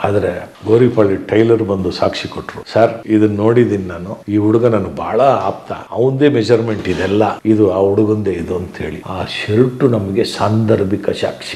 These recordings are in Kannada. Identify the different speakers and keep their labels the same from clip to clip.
Speaker 1: ಆದರೆ ಗೋರಿಪಾಳಿ ಟೈಲರ್ ಬಂದು ಸಾಕ್ಷಿ ಕೊಟ್ರು ಸರ್ ಇದನ್ನ ನೋಡಿದ್ದೀನಿ ನಾನು ಈ ಹುಡುಗ ನನಗೆ ಬಹಳ ಆಪ್ತ ಅವಂದೇ ಮೆಜರ್ಮೆಂಟ್ ಇದೆಲ್ಲ ಇದು ಆ ಹುಡುಗಂದೇ ಇದು ಅಂತ ಹೇಳಿ ಆ ಶರ್ಟು ನಮಗೆ ಸಾಂದರ್ಭಿಕ ಸಾಕ್ಷಿ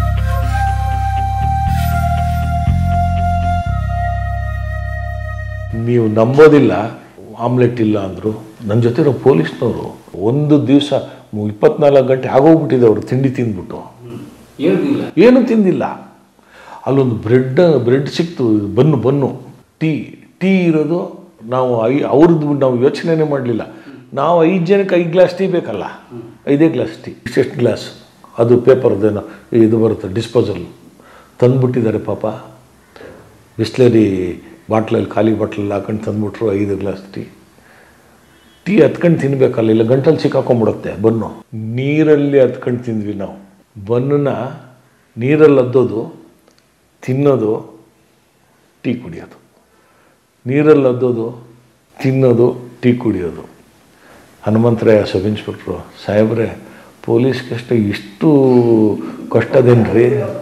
Speaker 1: ನೀವು ನಂಬೋದಿಲ್ಲ ಆಮ್ಲೆಟ್ ಇಲ್ಲ ಅಂದರು ನನ್ನ ಜೊತೆ ಇರೋ ಪೊಲೀಸ್ನವರು ಒಂದು ದಿವಸ ಇಪ್ಪತ್ನಾಲ್ಕು ಗಂಟೆ ಆಗೋಗ್ಬಿಟ್ಟಿದೆ ಅವರು ತಿಂಡಿ ತಿಂದ್ಬಿಟ್ಟು
Speaker 2: ಹೇಳ್ತಿಲ್ಲ
Speaker 1: ಏನು ತಿಂದಿಲ್ಲ ಅಲ್ಲೊಂದು ಬ್ರೆಡ್ ಬ್ರೆಡ್ ಸಿಕ್ತು ಬನ್ನು ಬನ್ನು ಟೀ ಟೀ ಇರೋದು ನಾವು ಐ ಅವ್ರದ್ದು ನಾವು ಯೋಚನೆನೇ ಮಾಡಲಿಲ್ಲ ನಾವು ಐದು ಜನಕ್ಕೆ ಐದು ಗ್ಲಾಸ್ ಟೀ ಬೇಕಲ್ಲ ಐದೇ ಗ್ಲಾಸ್ ಟೀ ಎಷ್ಟು ಗ್ಲಾಸ್ ಅದು ಪೇಪರ್ದೇನೋ ಇದು ಬರುತ್ತೆ ಡಿಸ್ಪೋಸಲ್ ತಂದುಬಿಟ್ಟಿದ್ದಾರೆ ಪಾಪ ಬಿಸ್ಲೇರಿ ಬಾಟ್ಲಲ್ಲಿ ಖಾಲಿ ಬಾಟ್ಲಲ್ಲಿ ಹಾಕೊಂಡು ತಂದುಬಿಟ್ರು ಐದು ಗ್ಲಾಸ್ ಟೀ ಟೀ ಹತ್ಕೊಂಡು ತಿನ್ಬೇಕಲ್ಲ ಇಲ್ಲ ಗಂಟಲು ಸಿಕ್ಕಾಕೊಂಡ್ಬಿಡುತ್ತೆ ಬನ್ನು ನೀರಲ್ಲಿ ಹತ್ಕೊಂಡು ತಿಂದ್ವಿ ನಾವು ಬನ್ನನ್ನ ನೀರಲ್ಲಿ ಅದ್ದೋದು ತಿನ್ನೋದು ಟೀ ಕುಡಿಯೋದು ನೀರಲ್ಲಿ ಅದ್ದೋದು ತಿನ್ನೋದು ಟೀ ಕುಡಿಯೋದು ಹನುಮಂತರಾಯ ಸಬ್ ಇನ್ಸ್ಪೆಕ್ಟ್ರು ಸಾಹೇಬ್ರೆ ಪೊಲೀಸ್ ಕಷ್ಟ ಇಷ್ಟು ಕಷ್ಟದೇನ್ರಿ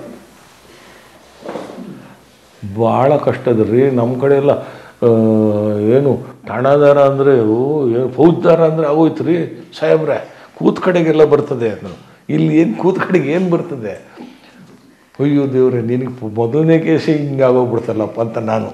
Speaker 1: ಭಾಳ ಕಷ್ಟದ್ರಿ ನಮ್ಮ ಕಡೆ ಎಲ್ಲ ಆ, ಏನು ಠಾಣಾದಾರ ಅಂದರೆ ಓ ಏನು ಫೌಜ್ದಾರ ಅಂದರೆ ಆಗೋಯ್ತು ರೀ ಸಾಹೇಬ್ರೆ ಕೂತ್ ಕಡೆಗೆಲ್ಲ ಬರ್ತದೆ ಅಂದ್ರು ಇಲ್ಲಿ ಏನು ಕೂತ್ ಕಡೆಗೆ ಏನು ಬರ್ತದೆ ಅಯ್ಯೋ ದೇವ್ರೆ ನಿನಗೆ ಮೊದಲನೇ ಕೇಸೇ ಹಿಂಗೆ ಆಗೋಗ್ಬಿಡ್ತಲ್ಲಪ್ಪ ಅಂತ ನಾನು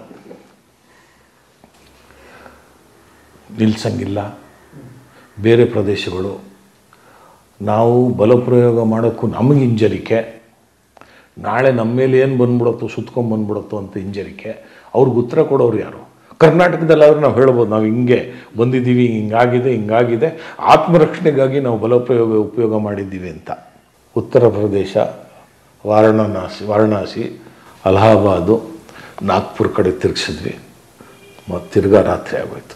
Speaker 1: ನಿಲ್ಸಂಗಿಲ್ಲ ಬೇರೆ ಪ್ರದೇಶಗಳು ನಾವು ಬಲಪ್ರಯೋಗ ಮಾಡೋಕ್ಕೂ ನಮಗೆ ಹಿಂಜರಿಕೆ ನಾಳೆ ನಮ್ಮ ಮೇಲೆ ಏನು ಬಂದ್ಬಿಡುತ್ತೋ ಸುತ್ಕೊಂಡ್ ಬಂದ್ಬಿಡುತ್ತೋ ಅಂತ ಹಿಂಜರಿಕೆ ಅವ್ರಿಗೆ ಉತ್ತರ ಕೊಡೋರು ಯಾರು ಕರ್ನಾಟಕದಲ್ಲಾದ್ರೂ ನಾವು ಹೇಳ್ಬೋದು ನಾವು ಹಿಂಗೆ ಬಂದಿದ್ದೀವಿ ಹಿಂಗಾಗಿದೆ ಹಿಂಗಾಗಿದೆ ಆತ್ಮರಕ್ಷಣೆಗಾಗಿ ನಾವು ಬಲಪ್ರಯೋಗ ಉಪಯೋಗ ಮಾಡಿದ್ದೀವಿ ಅಂತ ಉತ್ತರ ಪ್ರದೇಶ ವಾರಣಾಸಿ ವಾರಣಾಸಿ ಅಲಹಾಬಾದು ನಾಗ್ಪುರ್ ಕಡೆ ತಿರುಗಿಸಿದ್ವಿ ಮತ್ತು ತಿರ್ಗಾ ರಾತ್ರಿ ಆಗೋಯ್ತು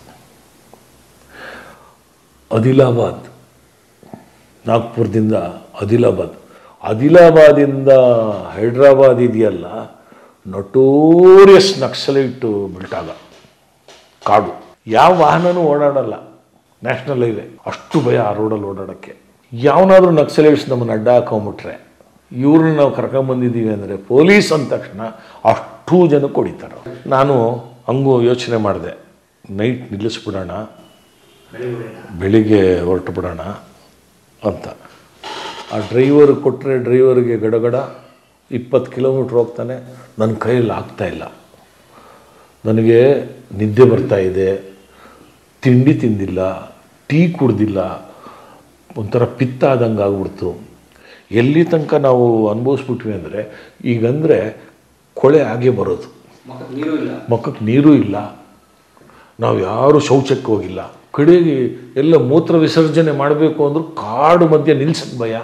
Speaker 1: ಅದಿಲಾಬಾದ್ ನಾಗ್ಪುರದಿಂದ ಅದಿಲಾಬಾದ್ ಅದಿಲಾಬಾದಿಂದ ಹೈದ್ರಾಬಾದ್ ಇದೆಯಲ್ಲ ನಟೋರಿಯಸ್ ನಕ್ಸಲೈಟು ಬಿಲ್ಟಾಗ ಕಾಡು ಯಾವ ವಾಹನನೂ ಓಡಾಡಲ್ಲ ನ್ಯಾಷನಲ್ ಹೈವೇ ಅಷ್ಟು ಭಯ ಆ ರೋಡಲ್ಲಿ ಓಡಾಡೋಕ್ಕೆ ಯಾವನಾದ್ರೂ ನಕ್ಸಲೈಟ್ಸ್ ನಮ್ಮನ್ನು ಅಡ್ಡ ಹಾಕೊಂಬಿಟ್ರೆ ಇವ್ರನ್ನ ನಾವು ಕರ್ಕೊಂಬಂದಿದ್ದೀವಿ ಅಂದರೆ ಪೊಲೀಸ್ ಅಂದ ತಕ್ಷಣ ಅಷ್ಟು ಜನಕ್ಕೆ ಹೊಡಿತಾರೆ ನಾನು ಹಂಗೂ ಯೋಚನೆ ಮಾಡಿದೆ ನೈಟ್ ನಿಲ್ಲಿಸ್ಬಿಡೋಣ ಬೆಳಿಗ್ಗೆ ಹೊರಟು ಬಿಡೋಣ ಅಂತ ಆ ಡ್ರೈವರ್ ಕೊಟ್ಟರೆ ಡ್ರೈವರ್ಗೆ ಗಡಗಡ ಇಪ್ಪತ್ತು ಕಿಲೋಮೀಟ್ರ್ ಹೋಗ್ತಾನೆ ನನ್ನ ಕೈಯಲ್ಲಿ ಆಗ್ತಾ ಇಲ್ಲ ನನಗೆ ನಿದ್ದೆ ಬರ್ತಾ ಇದೆ ತಿಂಡಿ ತಿಂದಿಲ್ಲ ಟೀ ಕುಡ್ದಿಲ್ಲ ಒಂಥರ ಪಿತ್ತ ಆದಂಗೆ ಆಗ್ಬಿಡ್ತು ಎಲ್ಲಿ ತನಕ ನಾವು ಅನುಭವಿಸ್ಬಿಟ್ವಿ ಅಂದರೆ ಈಗಂದರೆ ಕೊಳೆ ಆಗೇ ಬರೋದು
Speaker 2: ಮಕ್ಕಳು ನೀರು ಇಲ್ಲ
Speaker 1: ಮಕ್ಕಕ್ಕೆ ನೀರೂ ಇಲ್ಲ ನಾವು ಯಾರೂ ಶೌಚಕ್ಕೆ ಹೋಗಿಲ್ಲ ಕಡೆಗೆ ಎಲ್ಲ ಮೂತ್ರ ವಿಸರ್ಜನೆ ಮಾಡಬೇಕು ಅಂದ್ರೂ ಕಾಡು ಮಧ್ಯೆ ನಿಲ್ಸಕ್ಕೆ ಭಯ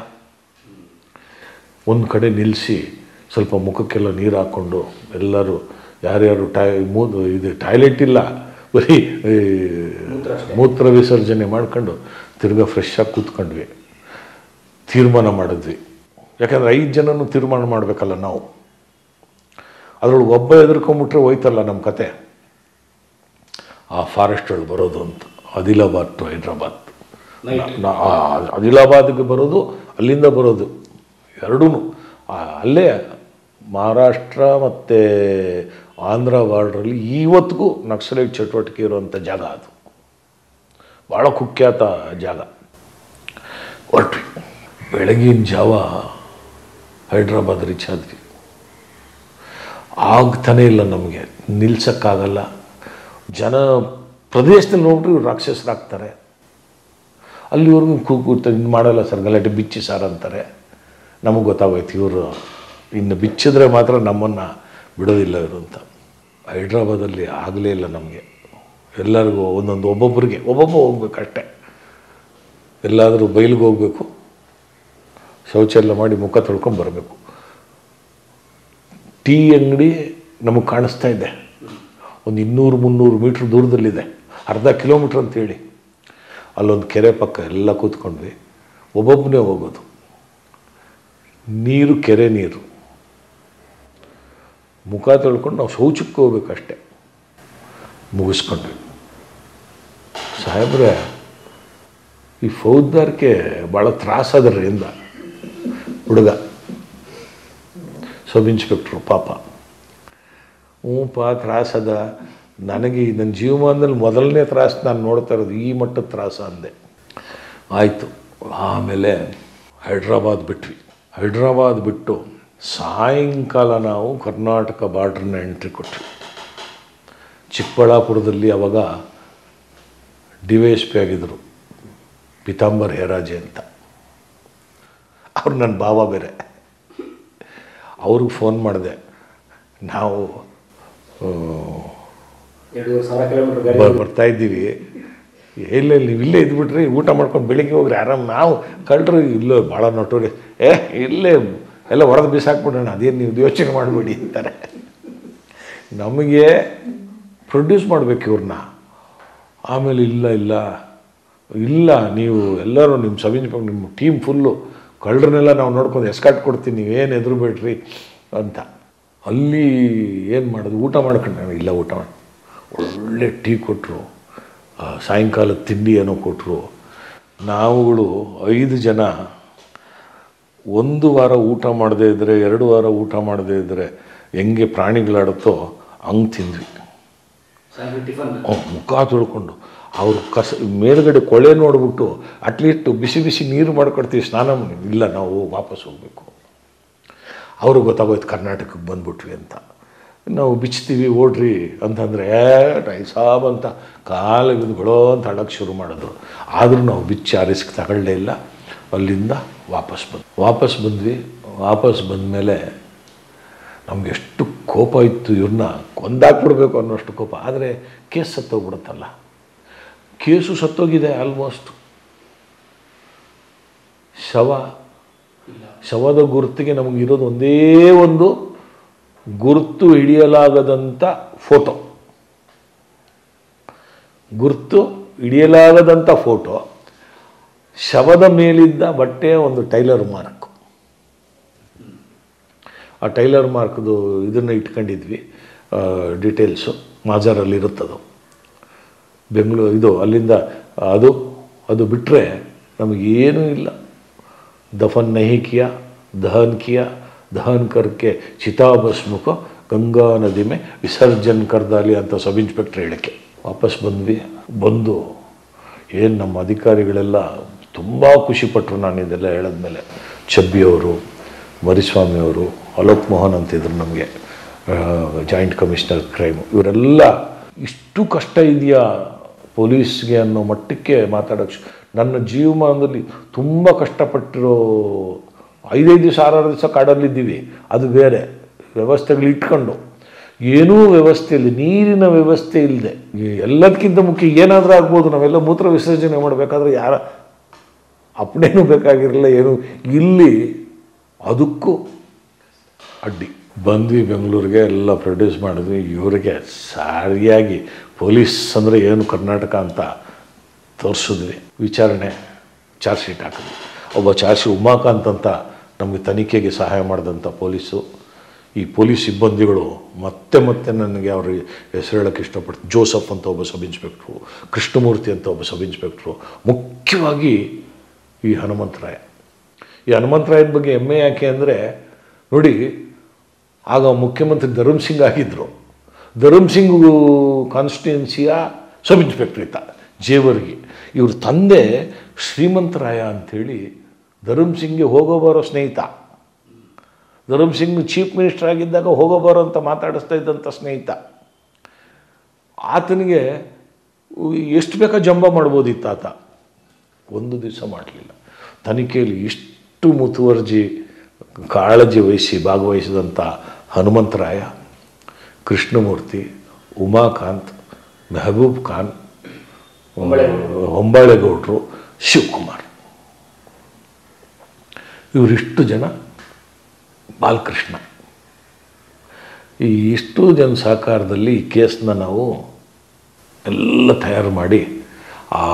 Speaker 1: ಒಂದು ಕಡೆ ನಿಲ್ಲಿಸಿ ಸ್ವಲ್ಪ ಮುಖಕ್ಕೆಲ್ಲ ನೀರು ಹಾಕ್ಕೊಂಡು ಎಲ್ಲರೂ ಯಾರ್ಯಾರು ಟೈ ಮೂ ಇದು ಟಾಯ್ಲೆಟ್ ಇಲ್ಲ ಬರೀ ಈ, ಮೂತ್ರ ವಿಸರ್ಜನೆ ಮಾಡ್ಕೊಂಡು ತಿರ್ಗಾ ಫ್ರೆಶ್ ಆಗಿ ಕೂತ್ಕೊಂಡ್ವಿ ತೀರ್ಮಾನ ಮಾಡಿದ್ವಿ ಯಾಕಂದ್ರೆ ಐದು ಜನನೂ ತೀರ್ಮಾನ ಮಾಡಬೇಕಲ್ಲ ನಾವು ಅದರೊಳಗೆ ಒಬ್ಬ ಎದುರ್ಕೊಂಬಿಟ್ರೆ ಹೋಯ್ತಲ್ಲ ನಮ್ಮ ಕತೆ ಆ ಫಾರೆಸ್ಟ್ ಒಳಗೆ ಬರೋದು ಅಂತ ಆದಿಲಾಬಾದ್ ಟು ಹೈದ್ರಾಬಾದ್
Speaker 2: Night.
Speaker 1: ನಾ- ಆ ಆದಿಲಾಬಾದ್ಗೆ ಬರೋದು ಅಲ್ಲಿಂದ ಬರೋದು ಎರಡೂ ಅಲ್ಲೇ ಮಹಾರಾಷ್ಟ್ರ ಮತ್ತು ಆಂಧ್ರ ಬಾರ್ಡ್ರಲ್ಲಿ ಇವತ್ತಿಗೂ ನಕ್ಸಲೈಟ್ ಚಟುವಟಿಕೆ ಇರುವಂಥ ಜಾಗ ಅದು ಭಾಳ ಕುಖ್ಯಾತ ಜಾಗ ಹೊರಟ್ವಿ ಬೆಳಗಿನ ಜಾವ ಹೈದ್ರಾಬಾದ್ ರೀಚ್ ಆದ್ವಿ ಆಗ್ತಾನೇ ಇಲ್ಲ ನಮಗೆ ನಿಲ್ಸಕ್ಕಾಗಲ್ಲ ಜನ ಪ್ರದೇಶದಲ್ಲಿ ನೋಡ್ರಿ ಇವ್ರು ರಾಕ್ಷಸರಾಗ್ತಾರೆ ಅಲ್ಲಿವರೆಗೂ ಕೂಗ್ಬಿಟ್ಟು ಇನ್ನು ಮಾಡಲ್ಲ ಸರ್ ಗಲಾಟೆ ಬಿಚ್ಚಿ ಸಾರ್ ಅಂತಾರೆ ನಮಗೆ ಗೊತ್ತಾಗೋಯ್ತು ಇವರು ಇನ್ನು ಬಿಚ್ಚಿದ್ರೆ ಮಾತ್ರ ನಮ್ಮನ್ನು ಬಿಡೋದಿಲ್ಲ ಇವರು ಅಂತ ಹೈದ್ರಾಬಾದಲ್ಲಿ ಆಗಲೇ ಇಲ್ಲ ನಮಗೆ ಎಲ್ಲರಿಗೂ ಒಂದೊಂದು ಒಬ್ಬೊಬ್ಬರಿಗೆ ಒಬ್ಬೊಬ್ಬ ಹೋಗ್ಬೇಕಷ್ಟೆ ಎಲ್ಲಾದರೂ ಬಯಲಿಗೆ ಹೋಗಬೇಕು ಶೌಚ ಎಲ್ಲ ಮಾಡಿ ಮುಖ ತೊಳ್ಕೊಂಡು ಬರಬೇಕು ಟೀ ಅಂಗಡಿ ನಮಗೆ ಕಾಣಿಸ್ತಾ ಇದೆ ಒಂದು ಇನ್ನೂರು ಮುನ್ನೂರು ಮೀಟ್ರ್ ದೂರದಲ್ಲಿದೆ ಅರ್ಧ ಕಿಲೋಮೀಟ್ರ್ ಅಂತೇಳಿ ಅಲ್ಲೊಂದು ಕೆರೆ ಪಕ್ಕ ಎಲ್ಲ ಕೂತ್ಕೊಂಡ್ವಿ ಒಬ್ಬೊಬ್ಬನೇ ಹೋಗೋದು ನೀರು ಕೆರೆ ನೀರು ಮುಖ ತೊಳ್ಕೊಂಡು ನಾವು ಶೌಚಕ್ಕೆ ಹೋಗ್ಬೇಕಷ್ಟೆ ಮುಗಿಸ್ಕೊಂಡ್ವಿ ಸಾಹೇಬ್ರೆ ಈ ಫೌಜ್ದಾರ್ಗೆ ಭಾಳ ತ್ರಾಸದ್ರಿಂದ ಹುಡುಗ ಸಬ್ ಇನ್ಸ್ಪೆಕ್ಟ್ರು ಪಾಪ ಹ್ಞೂಪ್ಪ ತ್ರಾಸದ ನನಗೆ ಈ ನನ್ನ ಜೀವಮಾನದಲ್ಲಿ ಮೊದಲನೇ ತ್ರಾಸು ನಾನು ನೋಡ್ತಾ ಇರೋದು ಈ ಮಟ್ಟದ ತ್ರಾಸ ಅಂದೆ ಆಯಿತು ಆಮೇಲೆ ಹೈದ್ರಾಬಾದ್ ಬಿಟ್ವಿ ಹೈದ್ರಾಬಾದ್ ಬಿಟ್ಟು ಸಾಯಂಕಾಲ ನಾವು ಕರ್ನಾಟಕ ಬಾರ್ಡ್ರನ್ನ ಎಂಟ್ರಿ ಕೊಟ್ವಿ ಚಿಕ್ಕಬಳ್ಳಾಪುರದಲ್ಲಿ ಅವಾಗ ಡಿ ವೈ ಎಸ್ ಪಿ ಆಗಿದ್ದರು ಪೀತಾಂಬರ್ ಹೇರಾಜೆ ಅಂತ ಅವ್ರು ನನ್ನ ಭಾವ ಬೇರೆ ಅವ್ರಿಗೆ ಫೋನ್ ಮಾಡಿದೆ ನಾವು ಆ,
Speaker 2: ಎರಡೂವರೆ ಸಾವಿರ ಕಿಲೋಮೀಟರ್ ಗಾಡಿ
Speaker 1: ಬ- ಬರ್ತಾ ಇದ್ದೀವಿ ಇಲ್ಲ ಇಲ್ಲ ನೀವು ಇಲ್ಲೇ ಇದ್ಬಿಟ್ರಿ ಊಟ ಮಾಡ್ಕೊಂಡು ಬೆಳಿಗ್ಗೆ ಹೋಗ್ರಿ ಆರಾಮ್ ನಾವು ಕಳ್ರು ಇಲ್ಲೋ ಭಾಳ ನಟೋರಿ ಏ ಇಲ್ಲೇ ಎಲ್ಲ ಹೊಡೆದು ಬಿಸಾಕ್ಬಿಡೋಣ ಅದೇನು ನೀವು ಯೋಚನೆ ಮಾಡಬೇಡಿ ಅಂತಾರೆ ನಮಗೆ ಪ್ರೊಡ್ಯೂಸ್ ಮಾಡಬೇಕು ಇವ್ರನ್ನ ಆಮೇಲೆ ಇಲ್ಲ ಇಲ್ಲ ಇಲ್ಲ ನೀವು ಎಲ್ಲರೂ ನಿಮ್ಮ ಸಬ್ ಇನ್ಸ್ಪೆಕ್ಟರ್ ನಿಮ್ಮ ಟೀಮ್ ಫುಲ್ಲು ಕಳ್ಳರನ್ನೆಲ್ಲ ನಾವು ನೋಡ್ಕೊಂಡು ಎಸ್ಕಾಟ್ ಕೊಡ್ತೀನಿ ನೀವೇನು ಎದುರುಬೇಡ್ರಿ ಅಂತ ಅಲ್ಲಿ ಏನು ಮಾಡೋದು ಊಟ ಮಾಡ್ಕೊಂಡು ಇಲ್ಲ ಊಟ ಮಾಡಿ ಒಳ್ಳೆ ಟೀ ಕೊಟ್ಟರು ಸಾಯಂಕಾಲದ ತಿಂಡಿ ಏನೋ ಕೊಟ್ಟರು ನಾವುಗಳು ಐದು ಜನ ಒಂದು ವಾರ ಊಟ ಮಾಡದೇ ಇದ್ದರೆ ಎರಡು ವಾರ ಊಟ ಮಾಡದೇ ಇದ್ದರೆ ಹೆಂಗೆ ಪ್ರಾಣಿಗಳಾಡುತ್ತೋ ಹಂಗೆ ತಿಂದ್ವಿ
Speaker 2: ಸಾಯಂಕಾಲ ಟಿಫನ್
Speaker 1: ಅವ್ನ್ ಮುಖ ತೊಳ್ಕೊಂಡು ಅವ್ರು ಕಸ ಮೇಲ್ಗಡೆ ಕೊಳೆ ನೋಡ್ಬಿಟ್ಟು ಅಟ್ಲೀಸ್ಟ್ ಬಿಸಿ ಬಿಸಿ ನೀರು ಮಾಡ್ಕೊಡ್ತೀವಿ ಸ್ನಾನ ಮಾಡಿ ಇಲ್ಲ ನಾವು ವಾಪಸ್ ಹೋಗಬೇಕು ಅವರು ಗೊತ್ತಾಗೋಯ್ತು ಕರ್ನಾಟಕಕ್ಕೆ ಬಂದ್ಬಿಟ್ವಿ ಅಂತ ನಾವು ಬಿಚ್ತೀವಿ ಓಡ್ರಿ ಅಂತಂದರೆ ಏ ಟೈ ಸಾಬ್ ಅಂತ ಕಾಲು ಬಿದ್ದುಗಳೋ ಅಂತ ಅಳಕ್ಕೆ ಶುರು ಮಾಡಿದ್ರು ಆದರೂ ನಾವು ಬಿಚ್ಚಿ ಆ ರಿಸ್ಕ್ ತಗೊಳ್ಳೇ ಇಲ್ಲ ಅಲ್ಲಿಂದ ವಾಪಸ್ ಬಂದು ವಾಪಸ್ ಬಂದ್ವಿ ವಾಪಸ್ ಬಂದಮೇಲೆ ನಮ್ಗೆ ಎಷ್ಟು ಕೋಪ ಇತ್ತು ಇವ್ರನ್ನ ಕೊಂದಾಕ್ಬಿಡ್ಬೇಕು ಅನ್ನೋಷ್ಟು ಕೋಪ ಆದರೆ ಕೇಸ್ ಸತ್ತೋಗ್ಬಿಡುತ್ತಲ್ಲ ಕೇಸು ಸತ್ತೋಗಿದೆ ಆಲ್ಮೋಸ್ಟ್ ಶವ ಶವದ ಗುರುತಿಗೆ ನಮಗಿರೋದು ಒಂದೇ ಒಂದು ಗುರುತು ಹಿಡಿಯಲಾಗದಂಥ ಫೋಟೋ ಗುರುತು ಹಿಡಿಯಲಾಗದಂಥ ಫೋಟೋ ಶವದ ಮೇಲಿದ್ದ ಬಟ್ಟೆಯ ಒಂದು ಟೈಲರ್ ಮಾರ್ಕ್ ಆ ಟೈಲರ್ ಮಾರ್ಕ್ದು ಇದನ್ನು ಇಟ್ಕೊಂಡಿದ್ವಿ ಡೀಟೇಲ್ಸು ಮಾಜಾರಲ್ಲಿ ಇರುತ್ತದು ಬೆಂಗಳೂರು ಇದು ಅಲ್ಲಿಂದ ಅದು ಅದು ಬಿಟ್ಟರೆ ನಮಗೇನೂ ಇಲ್ಲ ದಫನ್ ನಹಿ ಕಿಯಾ ದಹನ್ ಕಿಯಾ ದಹನ್ ಕರ್ಕೆ ಚಿತಾಭಸ್ಮ को ಗಂಗಾ ನದಿ ಮೇ ವಿಸರ್ಜನ್ ಕರ್ದಾಲಿ ಅಂತ ಸಬ್ ಇನ್ಸ್ಪೆಕ್ಟರ್ ಹೇಳಿಕೆ ವಾಪಸ್ ಬಂದ್ವಿ ಬಂದು ಏನು ನಮ್ಮ ಅಧಿಕಾರಿಗಳೆಲ್ಲ ತುಂಬ ಖುಷಿಪಟ್ಟರು ನಾನು ಇದೆಲ್ಲ ಹೇಳಿದ್ಮೇಲೆ ಚಬ್ಬಿಯವರು ಮರಿಸ್ವಾಮಿಯವರು ಅಲೋಕ್ ಮೋಹನ್ ಅಂತಿದ್ರು ನಮಗೆ ಜಾಯಿಂಟ್ ಕಮಿಷನರ್ ಕ್ರೈಮ್ ಇವರೆಲ್ಲ ಇಷ್ಟು ಕಷ್ಟ ಇದೆಯಾ ಪೊಲೀಸ್ಗೆ ಅನ್ನೋ ಮಟ್ಟಕ್ಕೆ ಮಾತಾಡೋಕ್ಕೆ ಶು- ನನ್ನ ಜೀವಮಾನದಲ್ಲಿ ತುಂಬ ಕಷ್ಟಪಟ್ಟಿರೋ ಐದೈದು ದಿವಸ ಆರಾರು ದಿವಸ ಕಾಡಲ್ಲಿದ್ದೀವಿ ಅದು ಬೇರೆ ವ್ಯವಸ್ಥೆಗಳು ಇಟ್ಕೊಂಡು ಏನೂ ವ್ಯವಸ್ಥೆ ಇಲ್ಲ ನೀರಿನ ವ್ಯವಸ್ಥೆ ಇಲ್ಲದೆ ಎಲ್ಲದಕ್ಕಿಂತ ಮುಖ್ಯ ಏನಾದರೂ ಆಗ್ಬೋದು ನಾವೆಲ್ಲ ಮೂತ್ರ ವಿಸರ್ಜನೆ ಮಾಡಬೇಕಾದ್ರೆ ಯಾರ ಅಪ್ಪಣೆನೂ ಬೇಕಾಗಿರಲಿಲ್ಲ ಏನು ಇಲ್ಲಿ ಅದಕ್ಕೂ ಅಡ್ಡಿ ಬಂದ್ವಿ ಬೆಂಗಳೂರಿಗೆ ಎಲ್ಲ ಪ್ರೊಡ್ಯೂಸ್ ಮಾಡಿದ್ವಿ ಇವರಿಗೆ ಸರಿಯಾಗಿ ಪೊಲೀಸ್ ಅಂದರೆ ಏನು ಕರ್ನಾಟಕ ಅಂತ ತೋರಿಸಿದ್ವಿ ವಿಚಾರಣೆ ಚಾರ್ಜ್ ಶೀಟ್ ಹಾಕಿದ್ವಿ ಒಬ್ಬ ಚಾರ್ಜ್ ಶೀಟ್ ಉಮಾಕಾಂತ್ ಅಂತ ನಮಗೆ ತನಿಖೆಗೆ ಸಹಾಯ ಮಾಡಿದಂಥ ಪೊಲೀಸು ಈ ಪೊಲೀಸ್ ಸಿಬ್ಬಂದಿಗಳು ಮತ್ತೆ ಮತ್ತೆ ನನಗೆ ಅವ್ರ ಹೆಸರು ಹೇಳೋಕ್ಕೆ ಇಷ್ಟಪಡ್ತೀನಿ ಜೋಸಫ್ ಅಂತ ಒಬ್ಬ ಸಬ್ ಇನ್ಸ್ಪೆಕ್ಟ್ರು ಕೃಷ್ಣಮೂರ್ತಿ ಅಂತ ಒಬ್ಬ ಸಬ್ ಇನ್ಸ್ಪೆಕ್ಟ್ರು ಮುಖ್ಯವಾಗಿ ಈ ಹನುಮಂತರಾಯ ಈ ಹನುಮಂತರಾಯನ ಬಗ್ಗೆ ಹೆಮ್ಮೆ ಯಾಕೆ ಅಂದರೆ ನೋಡಿ ಆಗ ಮುಖ್ಯಮಂತ್ರಿ ಧರ್ಮ್ ಸಿಂಗ್ ಆಗಿದ್ದರು ಧರ್ಮ್ ಸಿಂಗ್ ಕಾನ್ಸ್ಟಿಟ್ಯೂನ್ಸಿಯ ಸಬ್ ಇನ್ಸ್ಪೆಕ್ಟರ್ ಇತ್ತ ಜೇವರ್ಗಿ ಇವ್ರ ತಂದೆ ಶ್ರೀಮಂತರಾಯ ಅಂಥೇಳಿ ಧರ್ಮ್ ಸಿಂಗ್ಗೆ ಹೋಗೋ ಬರೋ ಸ್ನೇಹಿತ ಧರ್ಮ್ ಸಿಂಗ್ ಚೀಫ್ ಮಿನಿಸ್ಟರ್ ಆಗಿದ್ದಾಗ ಹೋಗೋ ಬರೋ ಅಂತ ಮಾತಾಡಿಸ್ತಾ ಇದ್ದಂಥ ಸ್ನೇಹಿತ ಆತನಿಗೆ ಎಷ್ಟು ಬೇಕಾ ಜಂಬ ಮಾಡ್ಬೋದಿತ್ತು ಆತ ಒಂದು ದಿವಸ ಮಾಡಲಿಲ್ಲ ತನಿಖೆಯಲ್ಲಿ ಇಷ್ಟು ಮುತುವರ್ಜಿ ಕಾಳಜಿ ವಹಿಸಿ ಭಾಗವಹಿಸಿದಂಥ ಹನುಮಂತರಾಯ ಕೃಷ್ಣಮೂರ್ತಿ ಉಮಾಕಾಂತ್ ಮೆಹಬೂಬ್ ಖಾನ್ ಹೊಂಬಾಳೆಗೌಡರು ಶಿವಕುಮಾರ್ ಇವರಿಷ್ಟು ಜನ ಬಾಲಕೃಷ್ಣ ಈ ಇಷ್ಟು ಜನ ಸಹಕಾರದಲ್ಲಿ ಈ ಕೇಸನ್ನ ನಾವು ಎಲ್ಲ ತಯಾರು ಮಾಡಿ ಆ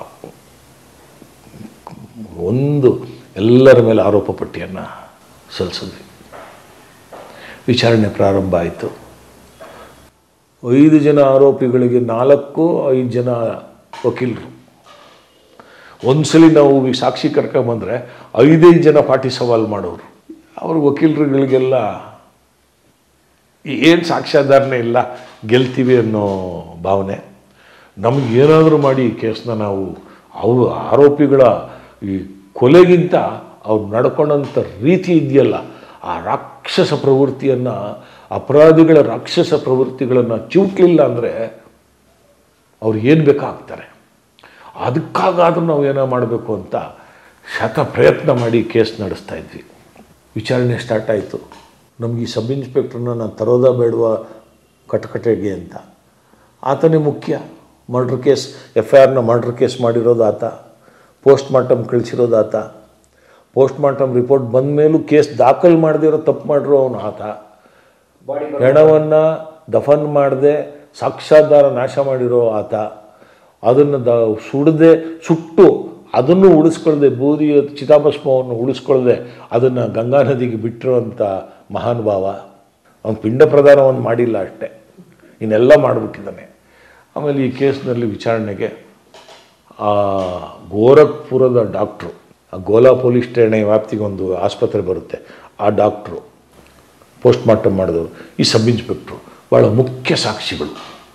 Speaker 1: ಒಂದು ಎಲ್ಲರ ಮೇಲೆ ಆರೋಪ ಪಟ್ಟಿಯನ್ನು ಸಲ್ಲಿಸಿದ್ವಿ ವಿಚಾರಣೆ ಪ್ರಾರಂಭ ಆಯಿತು ಐದು ಜನ ಆರೋಪಿಗಳಿಗೆ ನಾಲ್ಕು ಐದು ಜನ ವಕೀಲರು ಒಂದ್ಸಲಿ ನಾವು ಈ ಸಾಕ್ಷಿ ಕರ್ಕೊಂಬಂದ್ರೆ ಐದೈದು ಜನ ಪಾಟಿ ಸವಾಲು ಮಾಡೋರು ಅವ್ರ ವಕೀಲರುಗಳಿಗೆಲ್ಲ ಏನು ಸಾಕ್ಷ್ಯಾಧಾರಣೆ ಇಲ್ಲ ಗೆಲ್ತೀವಿ ಅನ್ನೋ ಭಾವನೆ ನಮ್ಗೆ ಏನಾದರೂ ಮಾಡಿ ಈ ಕೇಸ್ನ ನಾವು ಅವರು ಆರೋಪಿಗಳ ಈ ಕೊಲೆಗಿಂತ ಅವ್ರು ನಡ್ಕೊಂಡಂಥ ರೀತಿ ಇದೆಯಲ್ಲ ಆ ರಾಕ್ಷಸ ಪ್ರವೃತ್ತಿಯನ್ನು ಅಪರಾಧಿಗಳ ರಾಕ್ಷಸ ಪ್ರವೃತ್ತಿಗಳನ್ನು ಚಿವುಟ್ಲಿಲ್ಲ ಅಂದರೆ ಅವ್ರು ಏನು ಬೇಕಾಗ್ತಾರೆ ಅದಕ್ಕಾಗಾದ್ರೂ ನಾವು ಏನೋ ಮಾಡಬೇಕು ಅಂತ ಶತ ಪ್ರಯತ್ನ ಮಾಡಿ ಕೇಸ್ ನಡೆಸ್ತಾ ಇದ್ವಿ ವಿಚಾರಣೆ ಸ್ಟಾರ್ಟ್ ಆಯಿತು ನಮಗೆ ಈ ಸಬ್ ಇನ್ಸ್ಪೆಕ್ಟ್ರನ್ನ ನಾನು ತರೋದಾ ಬೇಡುವ ಕಟಕಟೆಗೆ ಅಂತ ಆತನೇ ಮುಖ್ಯ ಮರ್ಡ್ರ್ ಕೇಸ್ ಎಫ್ ಐ ಆರ್ನ ಮರ್ಡ್ರ್ ಕೇಸ್ ಮಾಡಿರೋದು ಆತ ಪೋಸ್ಟ್ ಮಾರ್ಟಮ್ ಕಳಿಸಿರೋದು ಆತ ಪೋಸ್ಟ್ ಮಾರ್ಟಮ್ ರಿಪೋರ್ಟ್ ಬಂದ ಮೇಲೂ ಕೇಸ್ ದಾಖಲು ಮಾಡದಿರೋ ತಪ್ಪು ಮಾಡಿರೋ ಅವನು ಆತ
Speaker 2: ಬಾಡಿ
Speaker 1: ಹೆಣವನ್ನು ದಫನ್ ಮಾಡದೆ ಸಾಕ್ಷಾಧಾರ ನಾಶ ಮಾಡಿರೋ ಆತ ಅದನ್ನು ದ ಸುಡದೆ ಸುಟ್ಟು ಅದನ್ನು ಉಳಿಸ್ಕೊಳ್ದೆ ಬೂದಿಯ ಚಿತಾಭಸ್ಮವನ್ನು ಉಳಿಸ್ಕೊಳ್ದೆ ಅದನ್ನು ಗಂಗಾ ನದಿಗೆ ಬಿಟ್ಟಿರುವಂಥ ಮಹಾನುಭಾವ ಅವನು ಪಿಂಡ ಪ್ರದಾನವನ್ನು ಮಾಡಿಲ್ಲ ಅಷ್ಟೇ ಇನ್ನೆಲ್ಲ ಮಾಡಿಬಿಟ್ಟಿದ್ದಾನೆ ಆಮೇಲೆ ಈ ಕೇಸ್ನಲ್ಲಿ ವಿಚಾರಣೆಗೆ ಆ ಗೋರಖ್ಪುರದ ಡಾಕ್ಟ್ರು ಆ ಗೋಲಾ ಪೊಲೀಸ್ ಠಾಣೆ ವ್ಯಾಪ್ತಿಗೆ ಒಂದು ಆಸ್ಪತ್ರೆ ಬರುತ್ತೆ ಆ ಡಾಕ್ಟ್ರು ಪೋಸ್ಟ್ ಮಾರ್ಟಮ್ ಮಾಡಿದವರು ಈ ಸಬ್ ಇನ್ಸ್ಪೆಕ್ಟ್ರು ಭಾಳ ಮುಖ್ಯ ಸಾಕ್ಷಿಗಳು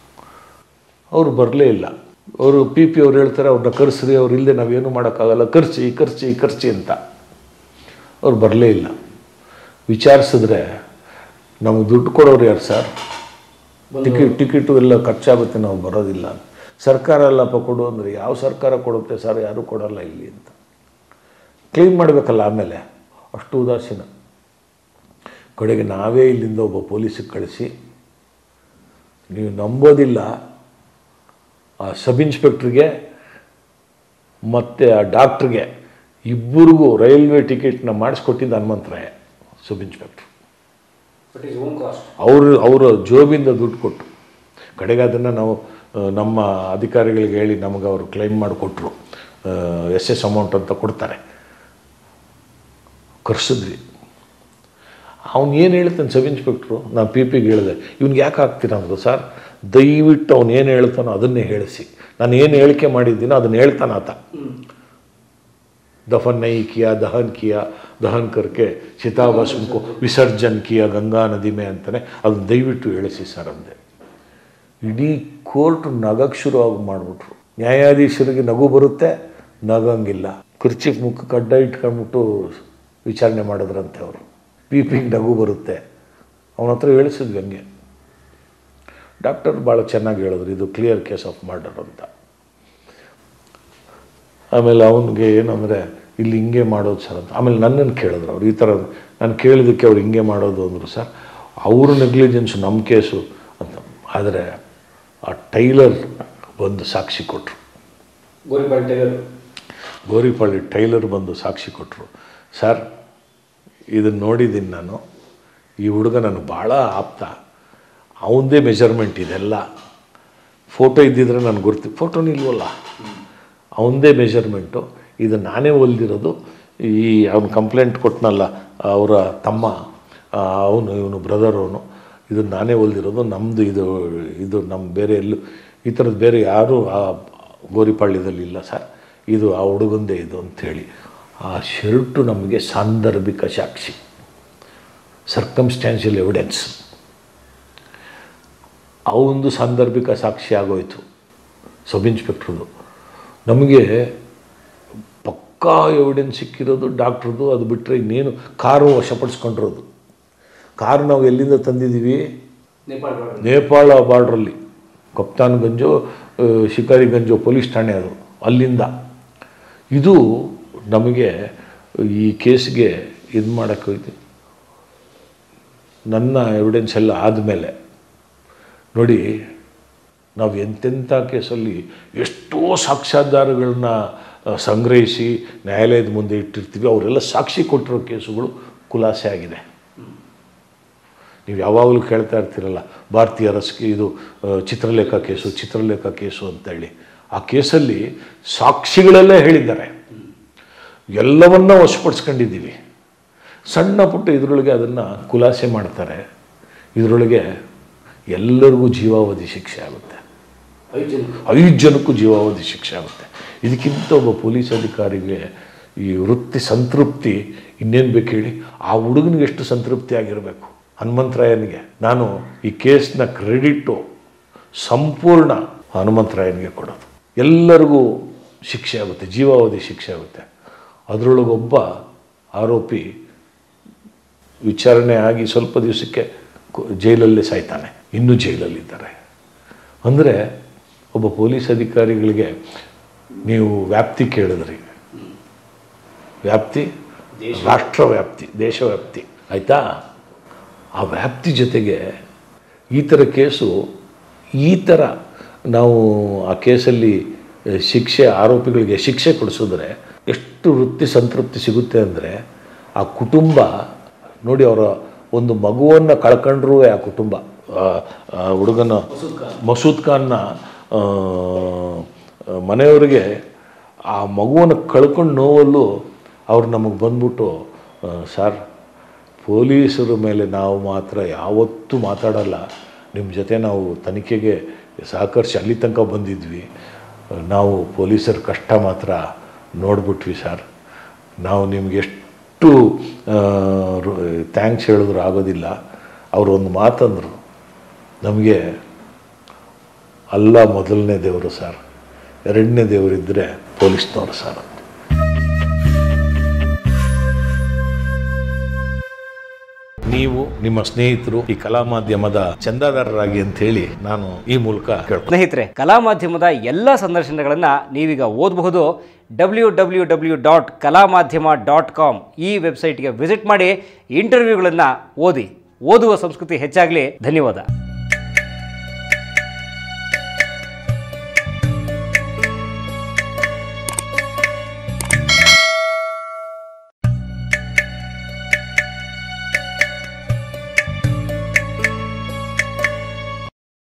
Speaker 1: ಅವರು ಬರಲೇ ಇಲ್ಲ ಅವರು ಪಿ ಪಿ ಅವ್ರು ಹೇಳ್ತಾರೆ ಅವ್ರನ್ನ ಕರೆಸ್ರಿ ಅವ್ರು ಇಲ್ಲದೆ ನಾವೇನು ಮಾಡೋಕ್ಕಾಗಲ್ಲ ಖರ್ಚಿ ಖರ್ಚಿ ಖರ್ಚಿ ಅಂತ ಅವ್ರು ಬರಲೇ ಇಲ್ಲ ವಿಚಾರಿಸಿದ್ರೆ ನಮಗೆ ದುಡ್ಡು ಕೊಡೋರು ಯಾರು ಸರ್ ಟಿಕೆಟ್ ಟಿಕೆಟು ಎಲ್ಲ ಖರ್ಚಾಗುತ್ತೆ ನಾವು ಬರೋದಿಲ್ಲ ಅಂತ ಸರ್ಕಾರ ಎಲ್ಲಪ್ಪ ಕೊಡು ಅಂದರೆ ಯಾವ ಸರ್ಕಾರ ಕೊಡುತ್ತೆ ಸರ್ ಯಾರೂ ಕೊಡಲ್ಲ ಇಲ್ಲಿ ಅಂತ ಕ್ಲೀನ್ ಮಾಡಬೇಕಲ್ಲ ಆಮೇಲೆ ಅಷ್ಟು ಉದಾಸೀನ ಕಡೆಗೆ ನಾವೇ ಇಲ್ಲಿಂದ ಒಬ್ಬ ಪೊಲೀಸಿಗೆ ಕಳಿಸಿ ನೀವು ನಂಬೋದಿಲ್ಲ ಆ ಸಬ್ ಇನ್ಸ್ಪೆಕ್ಟ್ರಿಗೆ ಮತ್ತು ಆ ಡಾಕ್ಟ್ರಿಗೆ ಇಬ್ಬರಿಗೂ ರೈಲ್ವೆ ಟಿಕೆಟ್ನ ಮಾಡಿಸ್ಕೊಟ್ಟಿದ್ದು Hanumantharaya sub inspector
Speaker 2: but is own cost
Speaker 1: ಅವರು ಅವರ ಜೋಬಿಂದ ದುಡ್ಡು ಕೊಟ್ಟು ಕಡೆಗೆ ಅದನ್ನು ನಾವು ಆ, ನಮ್ಮ ಅಧಿಕಾರಿಗಳಿಗೆ ಹೇಳಿ ನಮಗೆ ಅವರು ಕ್ಲೈಮ್ ಮಾಡಿಕೊಟ್ರು ಎಸ್ ಎಸ್ ಅಮೌಂಟ್ ಅಂತ ಕೊಡ್ತಾರೆ ಕರ್ಸಿದ್ವಿ ಅವ್ನು ಏನು ಹೇಳ್ತಾನೆ ಸಬ್ ಇನ್ಸ್ಪೆಕ್ಟ್ರು ನಾನು ಪಿ ಪಿಗೆ ಹೇಳಿದೆ ಇವ್ನಿಗೆ ಯಾಕೆ ಹಾಕ್ತೀರ ಅಂದರು ಸರ್ ದಯವಿಟ್ಟು ಅವ್ನು ಏನು ಹೇಳ್ತಾನೋ ಅದನ್ನೇ ಹೇಳಿಸಿ ನಾನು ಏನು ಹೇಳಿಕೆ ಮಾಡಿದ್ದೀನೋ ಅದನ್ನು ಹೇಳ್ತಾನೆ ಆತ दफन नहीं किया दहन किया ದಹನ್ ಕರ್ಕೆ ಚಿತಾಭಸ್ಮ को ವಿಸರ್ಜನ್ किया ಗಂಗಾ ನದಿ ಮೇ ಅಂತಾನೆ ಅದನ್ನ ದಯವಿಟ್ಟು ಹೇಳಿಸಿ ಸರ್ ಅಂದೆ ಇಡೀ ಕೋರ್ಟ್ ನಗಕ್ಕೆ ಶುರು ಆಗಿ ಮಾಡಿಬಿಟ್ರು ನ್ಯಾಯಾಧೀಶರಿಗೆ ನಗು ಬರುತ್ತೆ ನಗಂಗಿಲ್ಲ ಕುರ್ಚಿಗೆ ಮುಖಕ್ಕೆ ಅಡ್ಡ ಇಟ್ಕೊಂಡ್ಬಿಟ್ಟು ವಿಚಾರಣೆ ಮಾಡಿದ್ರಂತೆ ಅವರು ಪಿ ಪಿಗೆ ನಗು ಬರುತ್ತೆ ಅವನ ಹತ್ರ ಹೇಳಿಸಿದ್ವಿ ಹಂಗೆ ಡಾಕ್ಟರ್ ಭಾಳ ಚೆನ್ನಾಗಿ ಹೇಳಿದ್ರು ಇದು ಕ್ಲಿಯರ್ ಕೇಸ್ ಆಫ್ ಮರ್ಡರ್ ಅಂತ ಆಮೇಲೆ ಅವನಿಗೆ ಏನಂದರೆ ಇಲ್ಲಿ ಹಿಂಗೆ ಮಾಡೋದು ಸರ್ ಅಂತ ಆಮೇಲೆ ನನ್ನನ್ನು ಕೇಳಿದ್ರು ಅವ್ರು ಈ ಥರ ನಾನು ಕೇಳಿದ್ದಕ್ಕೆ ಅವ್ರು ಹಿಂಗೆ ಮಾಡೋದು ಅಂದರು ಸರ್ ಅವರು ನೆಗ್ಲಿಜೆನ್ಸು ನಮ್ಮ ಕೇಸು ಅಂತ ಆದರೆ ಆ ಟೈಲರ್ ಬಂದು ಸಾಕ್ಷಿ ಕೊಟ್ಟರು
Speaker 2: ಗೋರಿಪಾಲ್ ಟೈಲರ್
Speaker 1: ಗೋರಿಪಳ್ಳಿ ಟೈಲರ್ ಬಂದು ಸಾಕ್ಷಿ ಕೊಟ್ಟರು ಸರ್ ಇದನ್ನು ನೋಡಿದ್ದೀನಿ ನಾನು ಈ ಹುಡುಗ ನನಗೆ ಭಾಳ ಆಪ್ತ ಅವನದೇ ಮೆಜರ್ಮೆಂಟ್ ಇದೆಲ್ಲ ಫೋಟೋ ಇದ್ದಿದ್ರೆ ನನಗೆ ಗುರ್ತಿ ಫೋಟೋನು ಇಲ್ವಲ್ಲ ಅವನದೇ ಮೆಜರ್ಮೆಂಟು ಇದು ನಾನೇ ಹೊಲ್ದಿರೋದು ಈ ಅವನು ಕಂಪ್ಲೇಂಟ್ ಕೊಟ್ಟನಲ್ಲ ಅವರ ತಮ್ಮ ಅವನು ಇವನು ಬ್ರದರ್ ಅವನು ಇದು ನಾನೇ ಹೊಲ್ದಿರೋದು ನಮ್ಮದು ಇದು ಇದು ನಮ್ಮ ಬೇರೆ ಎಲ್ಲೂ ಈ ಥರದ್ದು ಬೇರೆ ಯಾರೂ ಆ ಗೋರಿಪಾಳ್ಯದಲ್ಲಿ ಇಲ್ಲ ಸರ್ ಇದು ಆ ಹುಡುಗಂದೇ ಇದು ಅಂಥೇಳಿ ಆ ಶರ್ಟು ನಮಗೆ ಸಾಂದರ್ಭಿಕ ಸಾಕ್ಷಿ ಸರ್ಕಮ್ಸ್ಟ್ಯಾನ್ಷಿಯಲ್ ಎವಿಡೆನ್ಸ್ ಅವೊಂದು ಸಾಂದರ್ಭಿಕ ಸಾಕ್ಷಿ ಆಗೋಯ್ತು ಸಬ್ ಇನ್ಸ್ಪೆಕ್ಟ್ರದು ನಮಗೆ ಪಕ್ಕಾ ಎವಿಡೆನ್ಸ್ ಸಿಕ್ಕಿರೋದು ಡಾಕ್ಟ್ರದ್ದು ಅದು ಬಿಟ್ಟರೆ ಇನ್ನೇನು ಕಾರು ವಶಪಡಿಸ್ಕೊಂಡಿರೋದು ಕಾರು ನಾವು ಎಲ್ಲಿಂದ ತಂದಿದ್ದೀವಿ
Speaker 2: ನೇಪಾಳ ಬಾರ್ಡರ್
Speaker 1: ನೇಪಾಳ ಬಾರ್ಡ್ರಲ್ಲಿ ಕಪ್ತಾನ್ಗಂಜು ಆ, ಶಿಕಾರಿಗಂಜು ಪೊಲೀಸ್ ಠಾಣೆ ಅದು ಅಲ್ಲಿಂದ ಇದು ನಮಗೆ ಈ ಕೇಸ್ಗೆ ಇದು ಮಾಡೋಕ್ಕೆ ಹೋಯ್ತು ನನ್ನ ಎವಿಡೆನ್ಸ್ ಎಲ್ಲ ಆದಮೇಲೆ ನೋಡಿ ನಾವು ಎಂತೆಂಥ ಕೇಸಲ್ಲಿ ಎಷ್ಟೋ ಸಾಕ್ಷ್ಯಾಧಾರಗಳನ್ನ ಆ, ಸಂಗ್ರಹಿಸಿ ನ್ಯಾಯಾಲಯದ ಮುಂದೆ ಇಟ್ಟಿರ್ತೀವಿ ಅವರೆಲ್ಲ ಸಾಕ್ಷಿ ಕೊಟ್ಟಿರೋ ಕೇಸುಗಳು ಖುಲಾಸೆ ಆಗಿದೆ ನೀವು ಯಾವಾಗಲೂ ಕೇಳ್ತಾ ಇರ್ತೀರಲ್ಲ ಭಾರತೀಯ ರಸ್ಗೆ ಇದು ಆ, ಚಿತ್ರಲೇಖ ಕೇಸು ಚಿತ್ರಲೇಖ ಕೇಸು ಅಂತೇಳಿ ಆ ಕೇಸಲ್ಲಿ ಸಾಕ್ಷಿಗಳೆಲ್ಲ ಹೇಳಿದ್ದಾರೆ ಎಲ್ಲವನ್ನ ವಶಪಡಿಸ್ಕೊಂಡಿದ್ದೀವಿ ಸಣ್ಣ ಪುಟ್ಟ ಇದರೊಳಗೆ ಅದನ್ನು ಖುಲಾಸೆ ಮಾಡ್ತಾರೆ ಇದರೊಳಗೆ ಎಲ್ಲರಿಗೂ ಜೀವಾವಧಿ ಶಿಕ್ಷೆ ಆಗುತ್ತೆ
Speaker 2: ಐದು ಜನ
Speaker 1: ಐದು ಜನಕ್ಕೂ ಜೀವಾವಧಿ ಶಿಕ್ಷೆ ಆಗುತ್ತೆ ಇದಕ್ಕಿಂತ ಒಬ್ಬ ಪೊಲೀಸ್ ಅಧಿಕಾರಿಗೆ ಈ ವೃತ್ತಿ ಸಂತೃಪ್ತಿ ಇನ್ನೇನು ಬೇಕು ಹೇಳಿ ಆ ಹುಡುಗನಿಗೆ ಎಷ್ಟು ಸಂತೃಪ್ತಿ ಆಗಿರಬೇಕು ಹನುಮಂತರಾಯನಿಗೆ ನಾನು ಈ ಕೇಸ್ನ ಕ್ರೆಡಿಟು ಸಂಪೂರ್ಣ ಹನುಮಂತರಾಯನಿಗೆ ಕೊಡೋದು ಎಲ್ಲರಿಗೂ ಶಿಕ್ಷೆ ಆಗುತ್ತೆ ಜೀವಾವಧಿ ಶಿಕ್ಷೆ ಆಗುತ್ತೆ ಅದರೊಳಗೊಬ್ಬ ಆರೋಪಿ ವಿಚಾರಣೆ ಆಗಿ ಸ್ವಲ್ಪ ದಿವಸಕ್ಕೆ ಕು- ಜೈಲಲ್ಲೇ ಸಾಯ್ತಾನೆ ಇನ್ನೂ ಜೈಲಲ್ಲಿದ್ದಾರೆ ಅಂದರೆ ಒಬ್ಬ ಪೊಲೀಸ್ ಅಧಿಕಾರಿಗಳಿಗೆ ನೀವು ವ್ಯಾಪ್ತಿ ಕೇಳಿದ್ರಿ ವ್ಯಾಪ್ತಿ ರಾಷ್ಟ್ರ ವ್ಯಾಪ್ತಿ ದೇಶ ವ್ಯಾಪ್ತಿ ಆಯಿತಾ ಆ ವ್ಯಾಪ್ತಿ ಜೊತೆಗೆ ಈ ಥರ ಕೇಸು ಈ ಥರ ನಾವು ಆ ಕೇಸಲ್ಲಿ ಅಹ್, ಶಿಕ್ಷೆ ಆರೋಪಿಗಳಿಗೆ ಶಿಕ್ಷೆ ಕೊಡಿಸಿದ್ರೆ ಎಷ್ಟು ವೃತ್ತಿ ಸಂತೃಪ್ತಿ ಸಿಗುತ್ತೆ ಅಂದರೆ ಆ ಕುಟುಂಬ ನೋಡಿ ಅವರ ಒಂದು ಮಗುವನ್ನು ಕಳ್ಕೊಂಡ್ರೂ ಆ ಕುಟುಂಬ ಆ, ಆ ಹುಡುಗನ ಮಸೂದ್ ಖಾನ್ನ ಆ, ಮನೆಯವರಿಗೆ ಆ ಮಗುವನ್ನು ಕಳ್ಕೊಂಡು ನೋವಲ್ಲೂ ಅವ್ರು ನಮಗೆ ಬಂದ್ಬಿಟ್ಟು ಆ, ಸರ್ ಪೊಲೀಸರ ಮೇಲೆ ನಾವು ಮಾತ್ರ ಯಾವತ್ತೂ ಮಾತಾಡಲ್ಲ ನಿಮ್ಮ ಜೊತೆ ನಾವು ತನಿಖೆಗೆ ಸಹಕರಿಸಿ ಅಲ್ಲಿ ತನಕ ಬಂದಿದ್ವಿ ನಾವು ಪೊಲೀಸರ ಕಷ್ಟ ಮಾತ್ರ ನೋಡ್ಬಿಟ್ವಿ ಸರ್ ನಾವು ನಿಮ್ಗೆ ಎಷ್ಟು ಥ್ಯಾಂಕ್ಸ್ ಹೇಳಿದ್ರು ಆಗೋದಿಲ್ಲ ಅವರು ಒಂದು ಮಾತಂದರು ನಮಗೆ ಅಲ್ಲ ಮೊದಲನೇ ದೇವರು ಸರ್ ಎರಡನೇ ದೇವರಿದ್ದರೆ ಪೊಲೀಸ್ನವರು ಸರ್ ಅಂತ ನೀವು ನಿಮ್ಮ ಸ್ನೇಹಿತರು ಈ ಕಲಾ ಮಾಧ್ಯಮದ ಚಂದಾದಾರರಾಗಿ ಅಂತ ಹೇಳಿ ನಾನು ಈ ಮೂಲಕ ಕೇಳ್ತೀನಿ
Speaker 3: ಸ್ನೇಹಿತರೆ ಕಲಾ ಮಾಧ್ಯಮದ ಎಲ್ಲ ಸಂದರ್ಶನಗಳನ್ನು ನೀವೀಗ ಓದಬಹುದು ಡಬ್ಲ್ಯೂ ಡಬ್ಲ್ಯೂ ಡಬ್ಲ್ಯೂ ಡಾಟ್ ಕಲಾ ಮಾಧ್ಯಮ ಡಾಟ್ ಕಾಮ್ ಈ ವೆಬ್ಸೈಟ್ಗೆ ವಿಸಿಟ್ ಮಾಡಿ ಇಂಟರ್ವ್ಯೂಗಳನ್ನು ಓದಿ ಓದುವ ಸಂಸ್ಕೃತಿ ಹೆಚ್ಚಾಗಲಿ ಧನ್ಯವಾದ